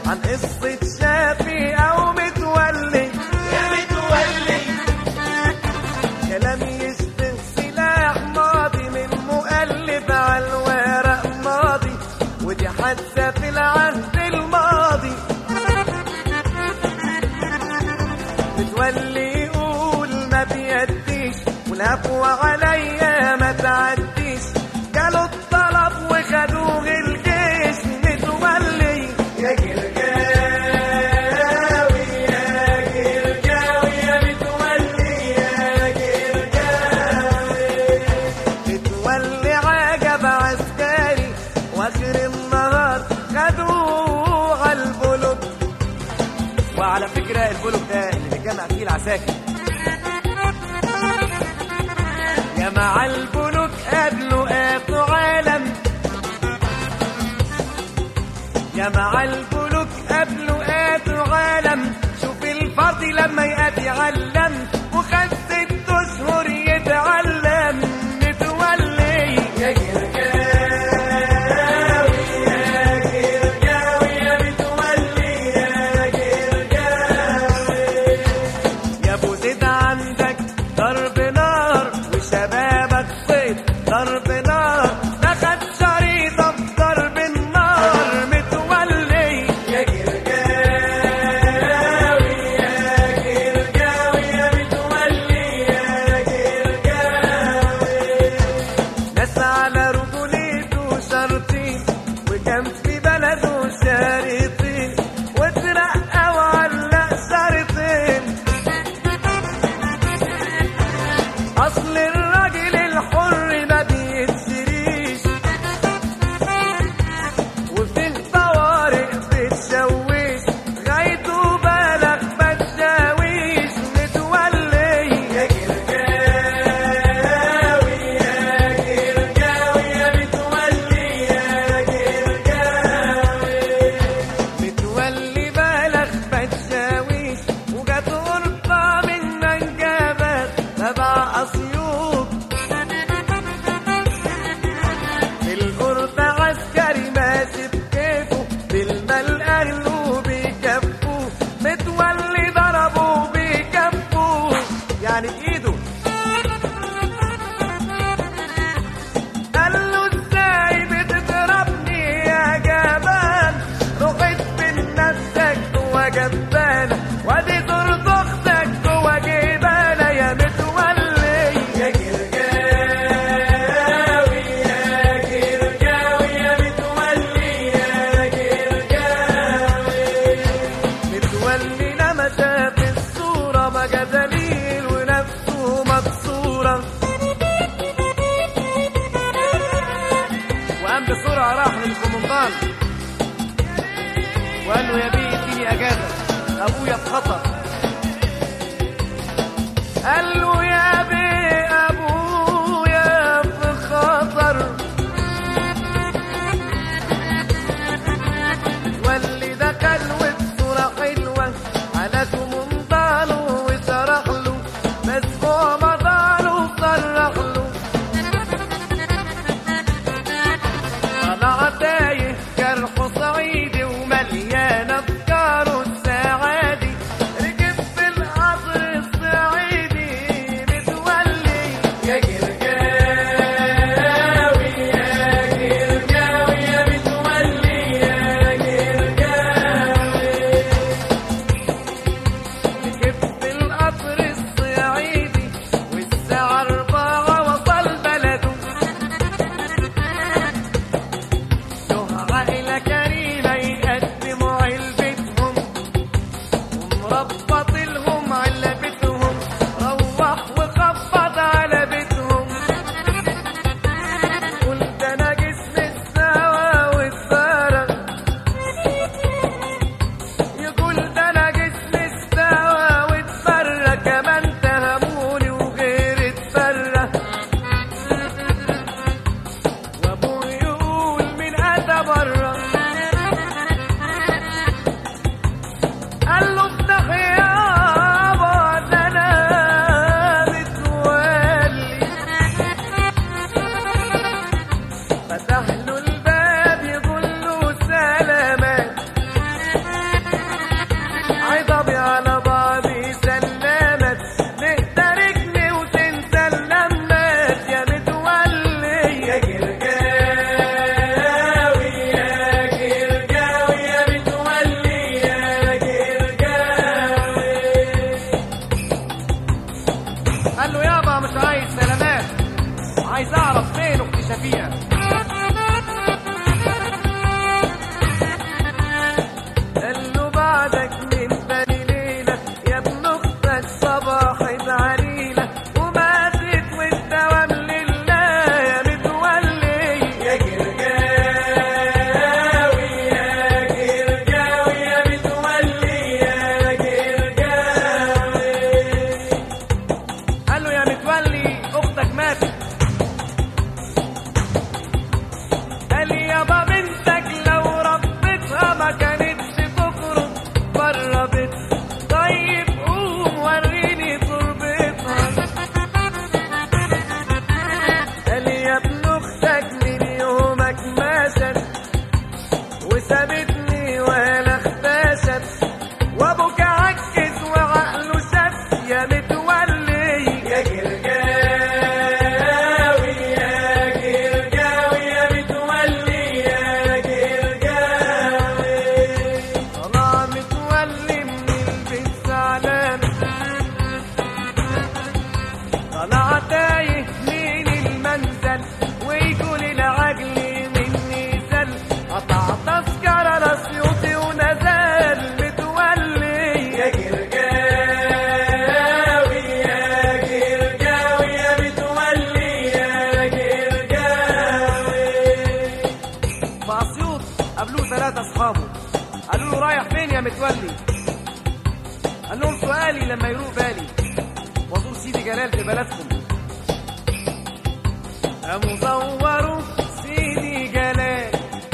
عن قصة شافي أو متولي يا متولي كلام يشبه سلاح ماضي من مؤلف على الورق ماضي ودي حادثة في العهد الماضي متولي يقول ما بيديش والهفوة عليا ما تعديش جاله الطلب وخدوه الجيش متولي يا جرجاوي يا جرجاوي يا متولي يا جرجاوي متولي عجب عسكري واخر النهار خدوه على البلوك وعلى فكرة البلوك ده اللي بيجمع فيه العساكر جمع البنوك قبله قاتوا عالم جمع البنوك قبله قاتوا عالم شوف الفاضي لما يأتي علم وخد ست اشهر يتعلم متولي يا جرجاوي يا جرجاوي يا متولي يا جرجاوي يا ابو زيد عندك ضرب نار وشبابك صيد ضرب نار دخل شريطة في ضرب النار متولي يا جرجاوي يا جرجاوي يا متولي يا جرجاوي ناس على رجوليته شرطين وكان في بلده شريطين واترقى وعلق شريطين اصل الراجل الحر ما بيتشريش وفي طوارئ بتشويش غايته بالغ بتشاويش متولي يا جرجاوي يا جرجاوي يا متولي يا جرجاوي متولي بالغ بتشاويش وجات غرفة من منجبات تبع أسيوط في الغرفة عسكري ماشي بكيفه بالمال أهله بيكفوه متولي ضربه بيكفوه يعني بإيده قال له ازاي بتضربني يا جبان رحت من نفسك جوا جبانة وادي صورة اختك جوا جبانة يا متولي يا جرجاوي يا جرجاوي يا متولي يا جرجاوي متولي لما شاف الصورة بقى دليل ونفسه مكسورة وقام بسرعة راح للكومندان وقال له يا بيه اديني اجازة ابويا في خطر قال له يا بيه ابويا في خطر واللي دخل وبصورة حلوة على كومندانه وشرح له بس هو مضاله وصرح له طلع تايه جرحه صعيدي ومليان افكاره السعادي ركب في القصر الصعيدي متولي يا جرجاوي يا جرجاوي يا متولي يا جرجاوي ركب في القطر الصعيدي والساعة أربعة وصل بلده له عائلة كريمة يقدموا قالوا له رايح فين يا متولي قال لهم سؤالي لما يروق بالي وزور سيدي جلال في بلدكم قاموا دوروا سيدي جلال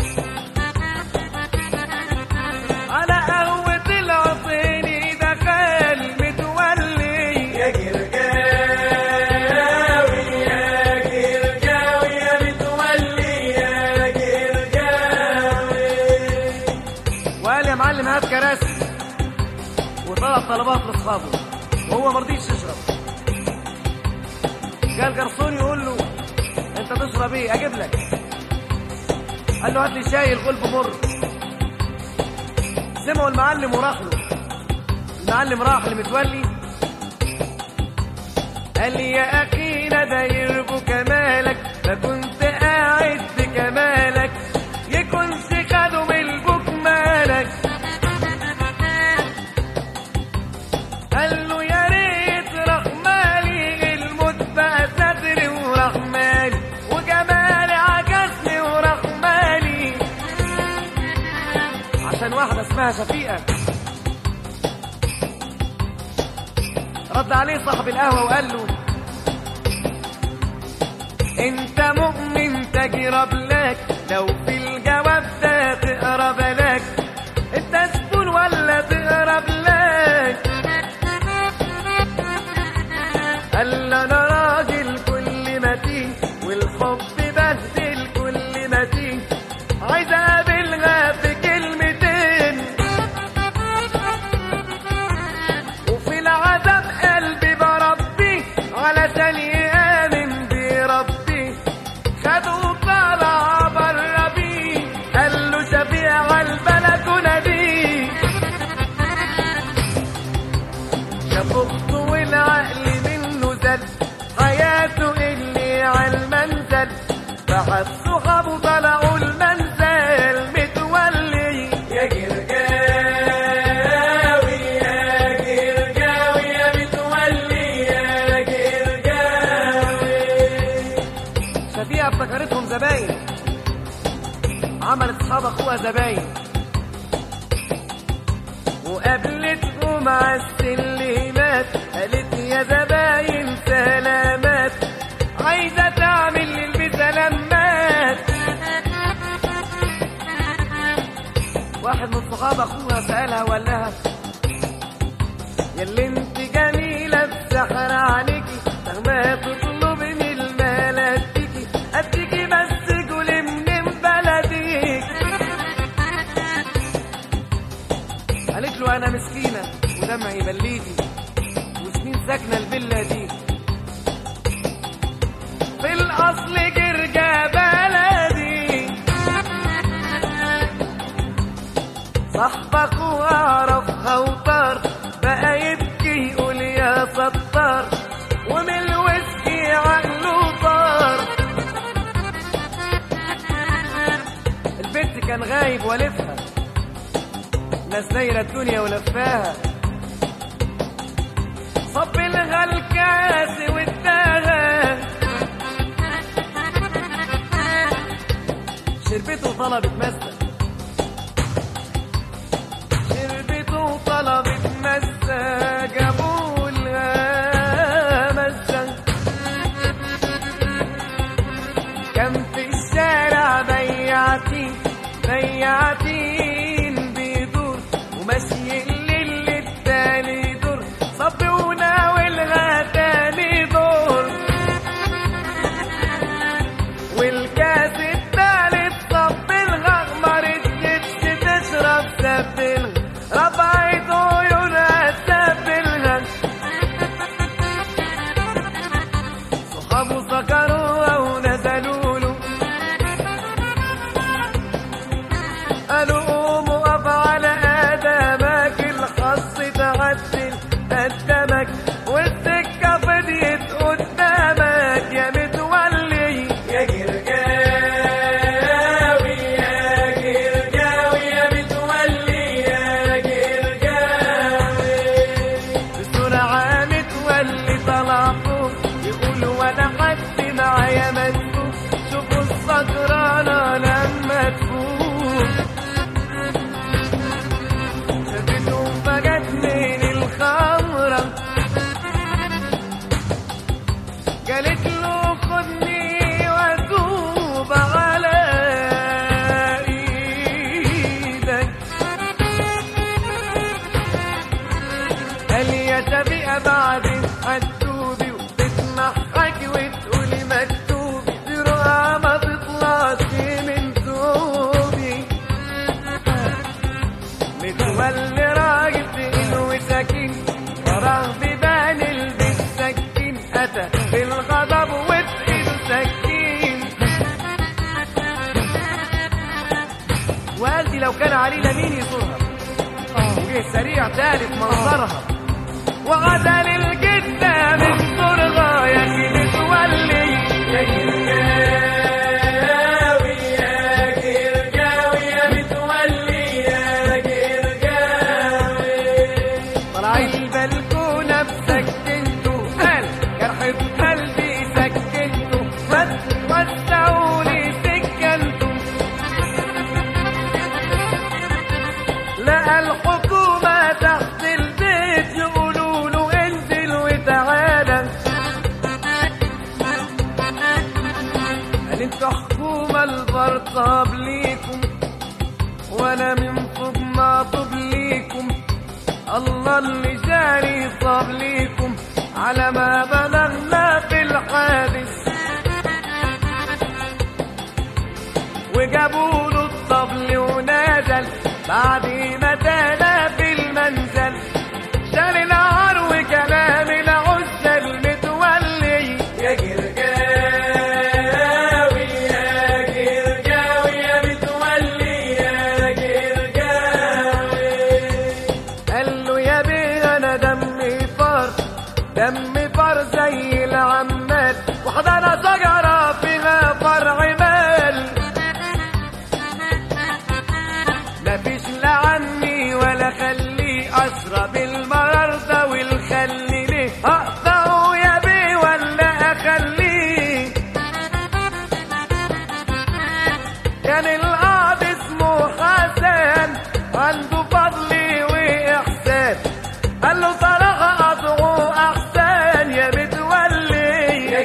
على قهوة العطيني دخل متولي يا جرجاوي يا جرجاوي يا متولي يا جرجاوي وقال يا معلم هات كراسي وطلب طلبات لاصحابه وهو مرضيش يشرب قال جرسون يقول له انت تشرب ايه اجيب لك قال له هات لي شاي الغلب مر سمعوا المعلم وراح له المعلم راح لمتولي قال لي يا اخي لا داير كمالك ما كنت قاعد بكمالك يكونش خدوا من البوك مالك قال له يا ريت رحمالي الموت بقى ستري ورحمالي وجمالي عكسني ورحمالي عشان واحدة اسمها شفيقة رد عليه صاحب القهوة وقال له انت مؤمن تجرب لك لو في الجواب ده تقرب لك انت زبون ولا تقرب لك قال له انا راجل كل ما تيجي والحب بهدل كل ما تيجي عايز اقابلها في كلمتين وفي العذاب قلبي بربي علشان يآمن بربي خدوا طلع بره بيه قال له شفيع البلكونة دي شاف اخته والعقل منه زل حياته اللي على المنزل بعد صحابه طلعوا المنزل متولي يا جرجاوي يا جرجاوي يا متولي يا جرجاوي شفيقة افتكرتهم زباين عملت اصحاب اخوها زباين وقابلتهم على السلمات قالت يا زباين سلامات عايزة تعمل للمسلمات واحد من صحاب اخوها سألها وقال لها يا اللي انت جميلة بسحر عليكي مهما تطلبني المال اديكي اديكي بس قولي منين بلدك قالت له انا مسكينة ودمعي بليدي وسنين ساكنة الفيلا دي في الاصل جرجا بلدي صاحبك واعرفها وطار بقى يبكي يقول يا ستار ومن الويسكي عقله طار البنت كان غايب ولفها ناس دايرة الدنيا ولفاها صب لها الكاس واداها شربته وطلبت مسك شربت وطلبت مسة جابوا لها مسة كان في الشارع بياعتين بياعتين بيدور وماشي الليل التاني دور صب وناولها تاني دور والكاس التالت صب الغغمة ولا بعدين هتتوبي وتتمحكي وتقولي مكتوبي دي رؤى ما تطلعش من ثوبي متولي راجل تقيل وسكين فراغ بيبان البيت سكين أتى بالغضب وتقيل سكين والدي لو كان علي لمين يزورها وجه سريع تالف منظرها وعدل الجدة من صرغة يا كده تولي يا جرجاوي يا جرجاوي يا متولي يا جرجاوي طلع البلكونة بسكنته قال جرح في قلبي سكنته بس وسعولي سكنته لقى الحكومة تحت البيت يقولوا له انزل وتعالى قال انتوا حكومة البرطاب ليكم وانا من فوق معطوب ليكم الله اللي جاري صاب ليكم على ما بلغنا في الحادث وجابوا له الطبل ونزل بعد ما تلا في المنزل شال العار وكلام العزل متولي يا جرجاوي يا جرجاوي يا متولي يا جرجاوي قال له يا بيه انا دمي فار دمي فار زي العمال وحضانة شجرة فيها فرع مال مفيش لا عني ولا خليه اشرب المرار ده والخل ليه اقطعه يا بيه ولا اخليه كان القاضي اسمه حسن عنده فضل واحسان قال له صراحه قطعه احسن يا متولي يا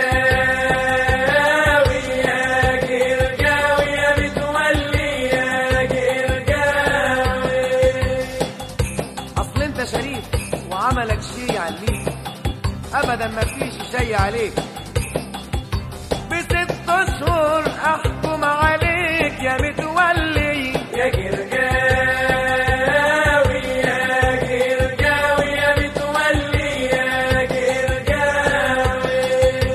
جرجاوي يا جرجاوي يا متولي يا جرجاوي اصل انت شريف وعملك شيء عليك ابدا ما فيش شيء عليك بست اشهر احكم عليك يا متولي يا جرجاوي يا جرجاوي يا متولي يا جرجاوي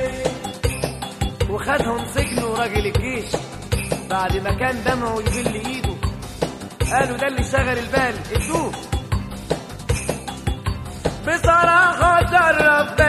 وخدهم سجنوا راجل الجيش بعد ما كان دمعه يبل ايده قالوا ده اللي شغل البال ادوه بصراحة شرف